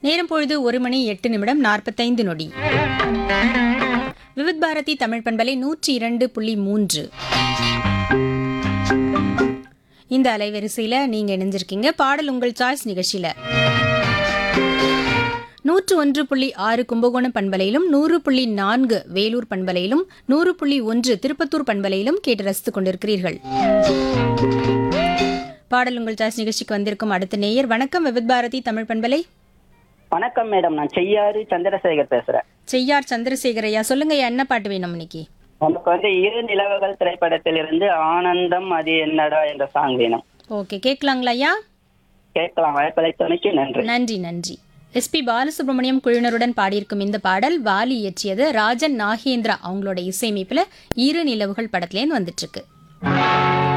நேரம் பொழுது ஒரு மணி எட்டு நிமிடம் நாற்பத்தைந்து நொடி விவித் பாரதி தமிழ் பண்பலை நூற்றி இரண்டு புள்ளி மூன்று இந்த அலைவரிசையில் நீங்க இணைஞ்சிருக்கீங்க பாடல் உங்கள் சாய்ஸ் நிகழ்ச்சியில நூற்று ஒன்று புள்ளி ஆறு கும்பகோணம் பண்பலையிலும் நூறு புள்ளி நான்கு வேலூர் பண்பலையிலும் நூறு புள்ளி ஒன்று திருப்பத்தூர் பண்பலையிலும் கேட்டு ரசித்துக் கொண்டிருக்கிறீர்கள் பாடல் உங்கள் சாய்ஸ் நிகழ்ச்சிக்கு வந்திருக்கும் அடுத்த நேயர் வணக்கம் விவித் பாரதி தமிழ் பண்பலை வணக்கம் மேடம் நான் செய்யாறு சந்திரசேகர் பேசுறேன் செய்யார் சந்திரசேகர் ஐயா சொல்லுங்க ஐயா, என்ன பாட்டு வேணும் இன்னைக்கு நமக்கு வந்து இரு நிலவுகள் திரைப்படத்தில் இருந்து ஆனந்தம் அது என்னடா என்ற சாங் வேணும் ஓகே கேட்கலாங்களா ஐயா கேட்கலாம் வாய்ப்பதை துணைக்கு நன்றி நன்றி நன்றி எஸ்பி பாலசுப்ரமணியம் குழுவினருடன் பாடியிருக்கும் இந்த பாடல் வாலி இயற்றியது ராஜன் நாகேந்திரா அவங்களோட இசையமைப்புல இரு நிலவுகள் படத்துலேருந்து வந்துட்டு இருக்கு